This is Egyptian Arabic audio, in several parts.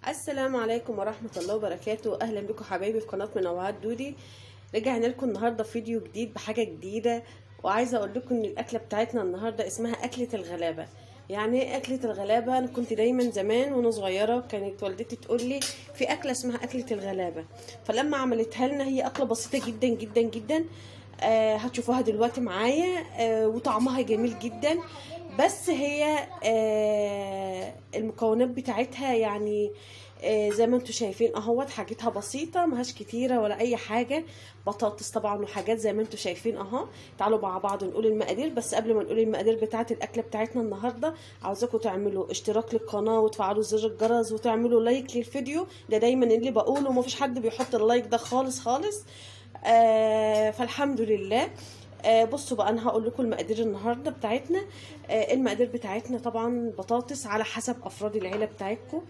السلام عليكم ورحمة الله وبركاته أهلا بكم حبايبي في قناة منوعات دودي رجعنا لكم النهاردة فيديو جديد بحاجة جديدة وعايزة أقول لكم إن الأكلة بتاعتنا النهاردة اسمها أكلة الغلابة يعني ايه أكلة الغلابة أنا كنت دايما زمان وأنا صغيرة كانت والدتي تقول لي في أكلة اسمها أكلة الغلابة فلما عملتها لنا هي أكلة بسيطة جدا جدا جدا آه هتشوفوها دلوقتي معايا آه وطعمها جميل جدا بس هي آه المكونات بتاعتها يعني آه زي ما انتم شايفين اهوت حاجتها بسيطة مهاش كتيرة ولا اي حاجة بطاطس طبعا وحاجات زي ما انتم شايفين اهو تعالوا مع بعض نقول المقادير بس قبل ما نقول المقادير بتاعة الاكلة بتاعتنا النهاردة عاوزاكم تعملوا اشتراك للقناة وتفعلوا زر الجرس وتعملوا لايك للفيديو ده دايما اللي بقوله ومفيش حد بيحط اللايك ده خالص خالص آه فالحمد لله آه بصوا بقى انا هقول لكم المقادير النهارده بتاعتنا آه المقادير بتاعتنا طبعا بطاطس على حسب افراد العيله بتاعتكم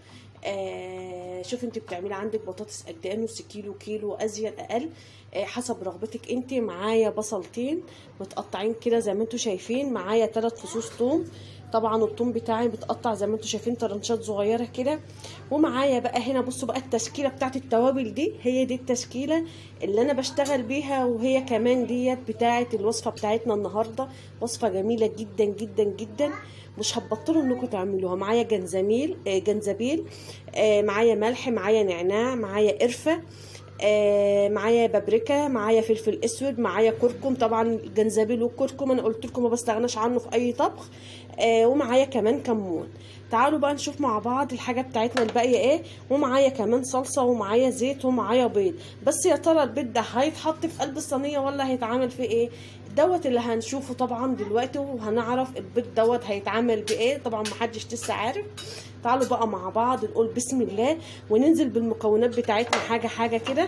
آه شوف انت بتعملي عندك بطاطس قد ايه نص كيلو كيلو ازيد اقل آه حسب رغبتك انت معايا بصلتين متقطعين كده زي ما انتم شايفين معايا ثلاث فصوص ثوم طبعا الثوم بتاعي متقطع زي ما انتم شايفين طرنشات صغيره كده ومعايا بقى هنا بصوا بقى التشكيله بتاعت التوابل دي هي دي التشكيله اللي انا بشتغل بيها وهي كمان ديت بتاعت الوصفه بتاعتنا النهارده وصفه جميله جدا جدا جدا مش هتبطلوا انكم تعملوها معايا جنزبيل آه جنزبيل آه معايا ملح معايا نعناع معايا قرفه آه معايا بابريكا معايا فلفل اسود معايا كركم طبعا الجنزبيل والكركم انا قلت لكم ما بستغناش عنه في اي طبخ آه ومعايا كمان كمون تعالوا بقى نشوف مع بعض الحاجه بتاعتنا الباقيه ايه ومعايا كمان صلصه ومعايا زيت ومعايا بيض بس يا ترى البيض ده هيتحط في قلب الصينيه ولا هيتعمل في ايه دوت اللي هنشوفه طبعا دلوقتي وهنعرف البيض دوت هيتعمل بايه طبعا محدش لسه عارف تعالوا بقى مع بعض نقول بسم الله وننزل بالمكونات بتاعتنا حاجه حاجه كده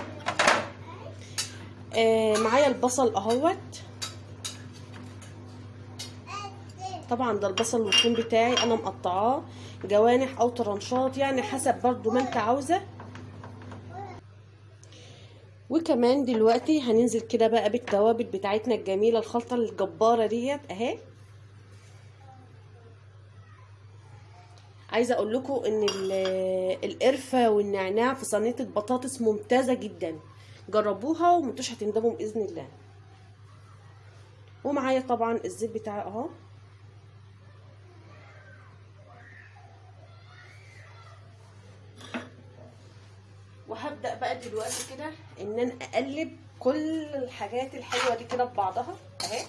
آه معايا البصل اهوت طبعا ده البصل والثوم بتاعي انا مقطعاه جوانح او طرنشات يعني حسب برضو ما انت عاوزه وكمان دلوقتي هننزل كده بقى بالتوابل بتاعتنا الجميله الخلطه الجباره ديت اهي عايزه اقول لكم ان القرفه والنعناع في صينيه البطاطس ممتازه جدا جربوها ومنتوش هتندموا باذن الله ومعايا طبعا الزيت بتاعي اهو وهبدا بقى دلوقتي كده ان انا اقلب كل الحاجات الحلوه دي كده ببعضها اهي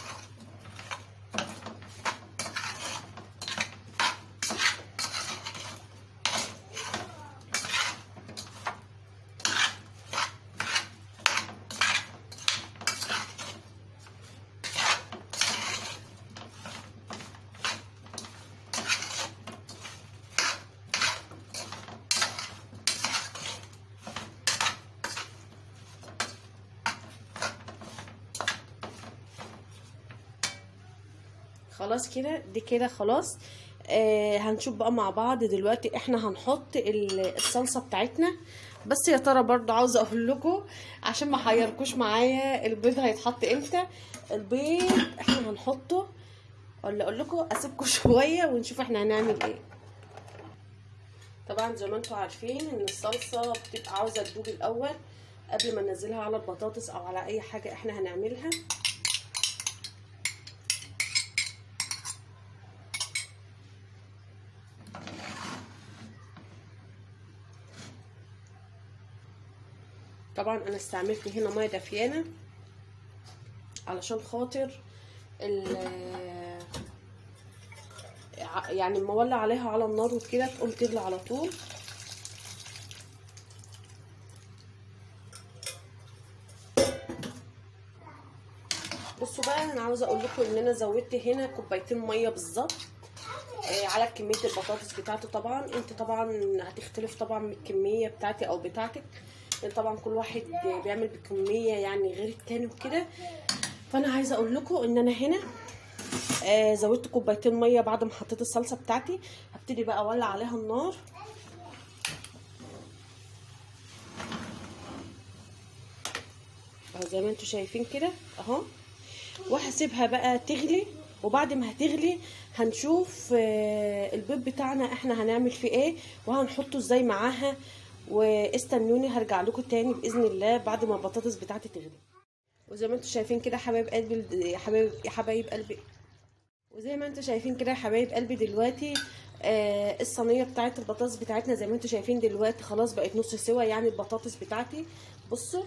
خلاص كده دي كده خلاص آه هنشوف بقى مع بعض دلوقتي احنا هنحط الصلصه بتاعتنا بس يا ترى برضو عاوزه اقول لكم عشان ما حيركوش معايا البيض هيتحط امتى البيض احنا هنحطه ولا اقول لكم اسيبكم شويه ونشوف احنا هنعمل ايه طبعا زي ما انتم عارفين ان الصلصه بتبقى عاوزه تدوب الاول قبل ما ننزلها على البطاطس او على اي حاجه احنا هنعملها طبعا انا استعملت هنا ميه دافيانه علشان خاطر يعني مولع عليها على النار وكده تقوم تغلي على طول بصوا بقى انا عاوزه اقول لكم ان انا زودت هنا كوبايتين ميه بالظبط على كميه البطاطس بتاعته طبعا انت طبعا هتختلف طبعا من الكميه بتاعتي او بتاعتك طبعا كل واحد بيعمل بكميه يعني غير التاني وكده فانا عايزه اقول لكم ان انا هنا آه زودت كوبايتين ميه بعد ما حطيت الصلصه بتاعتي هبتدي بقى اولع عليها النار اهو زي ما انتم شايفين كده اهو وهسيبها بقى تغلي وبعد ما هتغلي هنشوف آه، البيض بتاعنا احنا هنعمل فيه ايه وهنحطه ازاي معاها واستنوني هرجع لكم تاني باذن الله بعد ما البطاطس بتاعتي تغلي وزي ما انتم شايفين كده حبايب قلبي يا حبايب يا حبايب قلبي وزي ما انتم شايفين كده يا حبايب قلبي دلوقتي آه الصينيه بتاعت البطاطس بتاعتنا زي ما انتم شايفين دلوقتي خلاص بقت نص سوا يعني البطاطس بتاعتي بصوا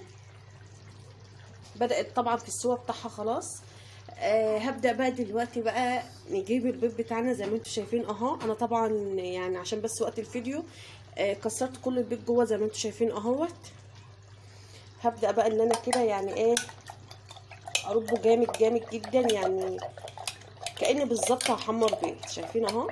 بدات طبعا في السوا بتاعها خلاص آه هبدا بقى دلوقتي بقى نجيب البيض بتاعنا زي ما انتم شايفين اهو انا طبعا يعني عشان بس وقت الفيديو آه كسرت كل البيض جوه زي ما انتم شايفين اهوت هبدا بقى ان انا كده يعني ايه اربه جامد جامد جدا يعني كاني بالظبط هحمر بيض شايفين اهو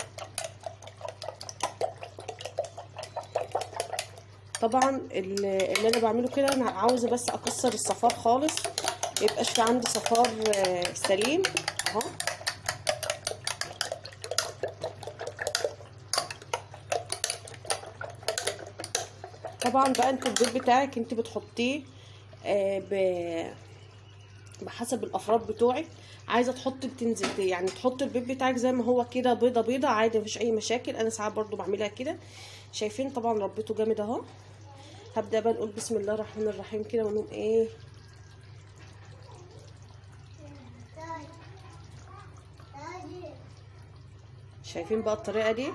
طبعا اللي انا بعمله كده انا عاوزه بس اكسر الصفار خالص ميبقاش في عندي صفار سليم اهو طبعا بقى انت البيض بتاعك انت بتحطيه بحسب الافراد بتوعك عايزه تحطي بتنزل يعني تحطي البيض بتاعك زي ما هو كده بيضه بيضه عادي مفيش اي مشاكل انا ساعات برضو بعملها كده شايفين طبعا ربيته جامد اهو هبدا بقى نقول بسم الله الرحمن الرحيم كده ونقوم ايه شايفين بقى الطريقه دي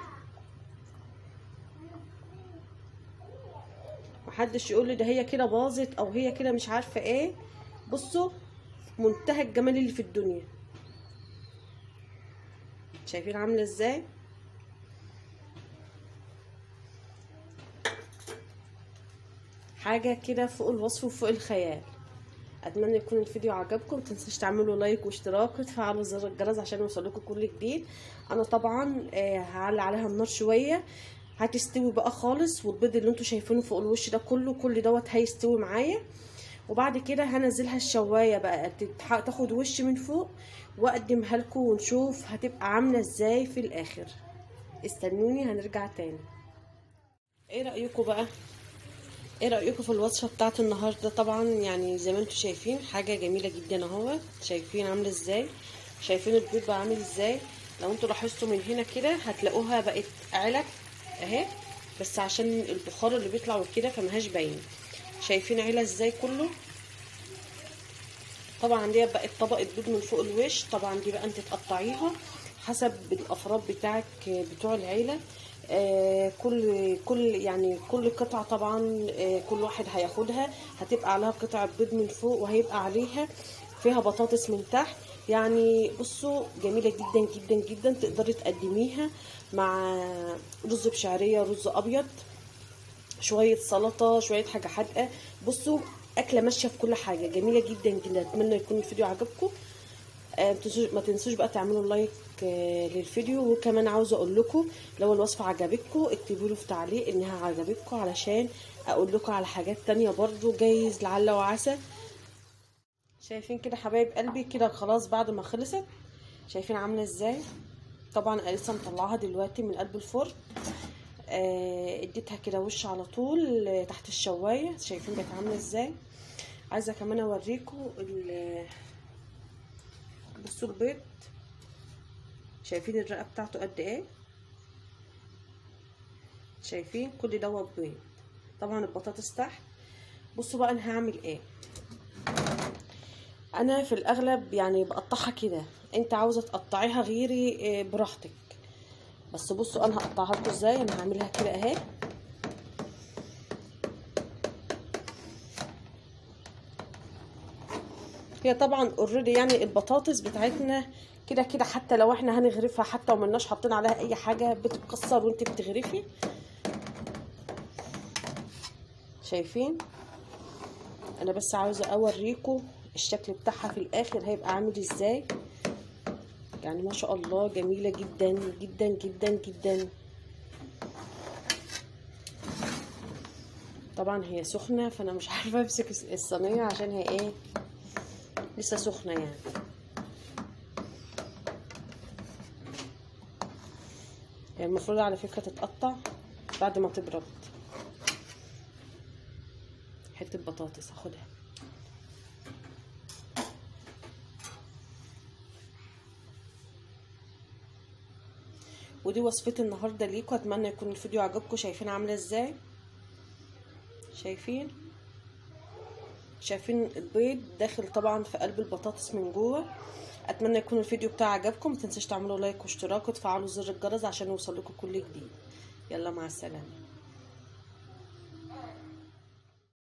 محدش يقول لي ده هي كده باظت او هي كده مش عارفه ايه بصوا منتهى الجمال اللي في الدنيا شايفين عامله ازاي حاجه كده فوق الوصف وفوق الخيال اتمنى يكون الفيديو عجبكم متنسوش تعملوا لايك واشتراك وتفعلوا زر الجرس عشان يوصلكم كل جديد انا طبعا هعلي عليها النار شويه هتستوي بقى خالص والبيض اللي انتوا شايفينه فوق الوش ده كله كل دوت هيستوي معايا وبعد كده هنزلها الشوايه بقى تاخد وش من فوق واقدمها لكم ونشوف هتبقى عامله ازاي في الاخر استنوني هنرجع تاني ايه رايكم بقى ايه رايكم في الوصفه بتاعت النهارده طبعا يعني زي ما انتم شايفين حاجه جميله جدا اهو شايفين عامله ازاي شايفين البيض بقى عامل ازاي لو انتوا لاحظتوا من هنا كده هتلاقوها بقت علب اهي بس عشان البخار اللي بيطلع وكده فمهاش باين شايفين عيله ازاي كله طبعا دي بقت طبقه بيض من فوق الوش طبعا دي بقى انت تقطعيها حسب الافراد بتاعك بتوع العيله آه كل كل يعني كل قطعه طبعا آه كل واحد هياخدها هتبقى عليها قطعه بيض من فوق وهيبقى عليها فيها بطاطس من تحت يعني بصوا جميله جدا جدا جدا تقدري تقدميها مع رز بشعريه رز ابيض شويه سلطه شويه حاجه حادقه بصوا اكله ماشيه في كل حاجه جميله جدا جدا اتمنى يكون الفيديو عجبكم آه ما تنسوش بقى تعملوا لايك آه للفيديو وكمان عاوزه اقول لكم لو الوصفه عجبتكم اكتبوا له في تعليق انها عجبتكم علشان اقول لكم على حاجات تانية برضو جايز لعل وعسى شايفين كده حبايب قلبي كده خلاص بعد ما خلصت شايفين عامله ازاي طبعا انا لسه مطلعاها دلوقتي من قلب الفرن آه اديتها كده وش على طول آه تحت الشوايه شايفين بقت عامله ازاي عايزه كمان اوريكم بصوا البيض شايفين الرقه بتاعته قد ايه شايفين كل دوت بيض طبعا البطاطس تحت بصوا بقى انا هعمل ايه انا في الاغلب يعني بقطعها كده انت عاوزه تقطعيها غيري براحتك بس بصوا انا هقطعها لكم ازاي انا هعملها كده اهي هي طبعا اوريدي يعني البطاطس بتاعتنا كده كده حتى لو احنا هنغرفها حتى وملناش حاطين عليها اي حاجه بتتكسر وانت بتغرفي شايفين انا بس عاوزه اوريكم الشكل بتاعها في الاخر هيبقى عامل ازاي يعني ما شاء الله جميلة جدا جدا جدا جدا طبعا هي سخنة فانا مش عارفة امسك الصينية عشان هي ايه لسه سخنة يعني هي المفروض على فكرة تتقطع بعد ما تبرد حتة بطاطس هاخدها ودي وصفتي النهارده ليكم اتمنى يكون الفيديو عجبكم شايفين عامله ازاي شايفين شايفين البيض داخل طبعا في قلب البطاطس من جوه اتمنى يكون الفيديو بتاعي عجبكم متنسوش تعملوا لايك واشتراك وتفعلوا زر الجرس عشان يوصل لكم كل جديد يلا مع السلامه